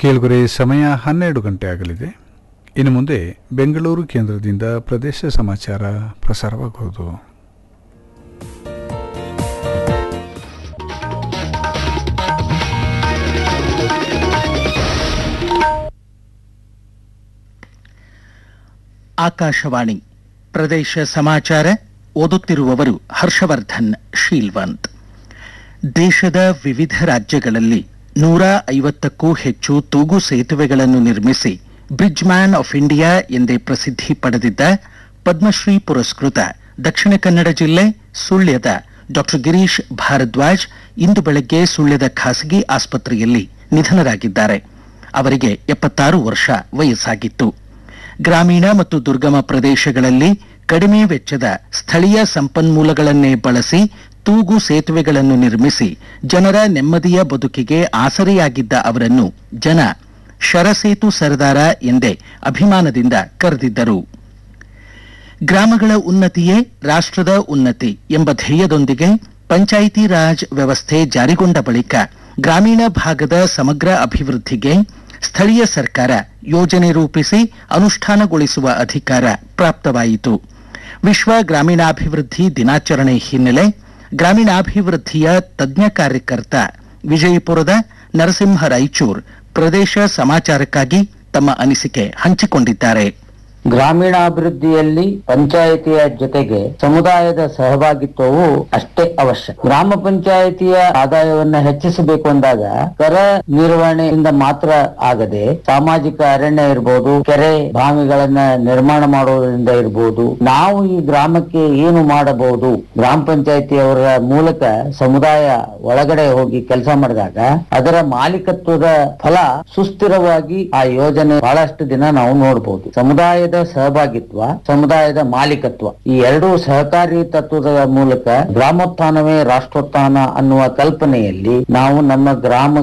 ಕೇಳುಗರೆ ಸಮಯ ಹನ್ನೆರಡು ಗಂಟೆ ಆಗಲಿದೆ ಇನ್ನು ಮುಂದೆ ಬೆಂಗಳೂರು ಕೇಂದ್ರದಿಂದ ಪ್ರದೇಶ ಸಮಾಚಾರ ಪ್ರಸಾರವಾಗುವುದು ಆಕಾಶವಾಣಿ ಪ್ರದೇಶ ಸಮಾಚಾರ ಓದುತ್ತಿರುವವರು ಹರ್ಷವರ್ಧನ್ ಶೀಲ್ವಂತ್ ದೇಶದ ವಿವಿಧ ರಾಜ್ಯಗಳಲ್ಲಿ ನೂರ ಐವತ್ತಕ್ಕೂ ಹೆಚ್ಚು ತೂಗು ಸೇತುವೆಗಳನ್ನು ನಿರ್ಮಿಸಿ ಬ್ರಿಡ್ಜ್ ಮ್ಯಾನ್ ಆಫ್ ಇಂಡಿಯಾ ಎಂದೇ ಪ್ರಸಿದ್ಧಿ ಪಡೆದಿದ್ದ ಪದ್ಮಶ್ರೀ ಪುರಸ್ಕೃತ ದಕ್ಷಿಣ ಕನ್ನಡ ಜಿಲ್ಲೆ ಸುಳ್ಯದ ಡಾಕ್ಟರ್ ಗಿರೀಶ್ ಭಾರದ್ವಾಜ್ ಇಂದು ಬೆಳಗ್ಗೆ ಸುಳ್ಯದ ಖಾಸಗಿ ಆಸ್ಪತ್ರೆಯಲ್ಲಿ ನಿಧನರಾಗಿದ್ದಾರೆ ಅವರಿಗೆ ಎಪ್ಪತ್ತಾರು ವರ್ಷ ವಯಸ್ಸಾಗಿತ್ತು ಗ್ರಾಮೀಣ ಮತ್ತು ದುರ್ಗಮ ಪ್ರದೇಶಗಳಲ್ಲಿ ಕಡಿಮೆ ವೆಚ್ಚದ ಸ್ಥಳೀಯ ಸಂಪನ್ಮೂಲಗಳನ್ನೇ ಬಳಸಿ ತೂಗು ಸೇತುವೆಗಳನ್ನು ನಿರ್ಮಿಸಿ ಜನರ ನೆಮ್ಮದಿಯ ಬದುಕಿಗೆ ಆಸರೆಯಾಗಿದ್ದ ಅವರನ್ನು ಜನ ಶರಸೇತು ಸರದಾರ ಎಂದೇ ಅಭಿಮಾನದಿಂದ ಕರೆದಿದ್ದರು ಗ್ರಾಮಗಳ ಉನ್ನತಿಯೇ ರಾಷ್ಟ್ರದ ಉನ್ನತಿ ಎಂಬ ಧ್ಯೇಯದೊಂದಿಗೆ ಪಂಚಾಯಿತಿ ರಾಜ್ ವ್ಯವಸ್ಥೆ ಜಾರಿಗೊಂಡ ಬಳಿಕ ಗ್ರಾಮೀಣ ಭಾಗದ ಸಮಗ್ರ ಅಭಿವೃದ್ಧಿಗೆ ಸ್ಥಳೀಯ ಸರ್ಕಾರ ಯೋಜನೆ ರೂಪಿಸಿ ಅನುಷ್ಠಾನಗೊಳಿಸುವ ಅಧಿಕಾರ ಪ್ರಾಪ್ತವಾಯಿತು ವಿಶ್ವ ಗ್ರಾಮೀಣಾಭಿವೃದ್ಧಿ ದಿನಾಚರಣೆ ಹಿನ್ನೆಲೆ ಗ್ರಾಮೀಣಾಭಿವೃದ್ಧಿಯ ತಜ್ಞ ಕಾರ್ಯಕರ್ತ ವಿಜಯಪುರದ ನರಸಿಂಹ ರಾಯಚೂರ್ ಪ್ರದೇಶ ಸಮಾಚಾರಕ್ಕಾಗಿ ತಮ್ಮ ಅನಿಸಿಕೆ ಹಂಚಿಕೊಂಡಿದ್ದಾರೆ ಗ್ರಾಮೀಣಾಭಿವೃದ್ಧಿಯಲ್ಲಿ ಪಂಚಾಯಿತಿಯ ಜೊತೆಗೆ ಸಮುದಾಯದ ಸಹಭಾಗಿತ್ವವು ಅಷ್ಟೇ ಅವಶ್ಯ ಗ್ರಾಮ ಪಂಚಾಯಿತಿಯ ಆದಾಯವನ್ನ ಹೆಚ್ಚಿಸಬೇಕು ಅಂದಾಗ ಕರ ನಿರ್ವಹಣೆಯಿಂದ ಮಾತ್ರ ಆಗದೆ ಸಾಮಾಜಿಕ ಅರಣ್ಯ ಇರಬಹುದು ಕೆರೆ ಬಾವಿಗಳನ್ನ ನಿರ್ಮಾಣ ಮಾಡುವುದರಿಂದ ಇರಬಹುದು ನಾವು ಈ ಗ್ರಾಮಕ್ಕೆ ಏನು ಮಾಡಬಹುದು ಗ್ರಾಮ ಪಂಚಾಯಿತಿಯವರ ಮೂಲಕ ಸಮುದಾಯ ಒಳಗಡೆ ಹೋಗಿ ಕೆಲಸ ಮಾಡಿದಾಗ ಅದರ ಮಾಲೀಕತ್ವದ ಫಲ ಸುಸ್ಥಿರವಾಗಿ ಆ ಯೋಜನೆ ಬಹಳಷ್ಟು ದಿನ ನಾವು ನೋಡಬಹುದು ಸಮುದಾಯದ ಸಹಭಾಗಿತ್ವ ಸಮುದಾಯದ ಮಾಲೀಕತ್ವ ಈ ಎರಡೂ ಸಹಕಾರಿ ತತ್ವದ ಮೂಲಕ ಗ್ರಾಮೋತ್ಥಾನವೇ ರಾಷ್ಟ್ರೋತ್ಥಾನ ಅನ್ನುವ ಕಲ್ಪನೆಯಲ್ಲಿ ನಾವು ನಮ್ಮ ಗ್ರಾಮ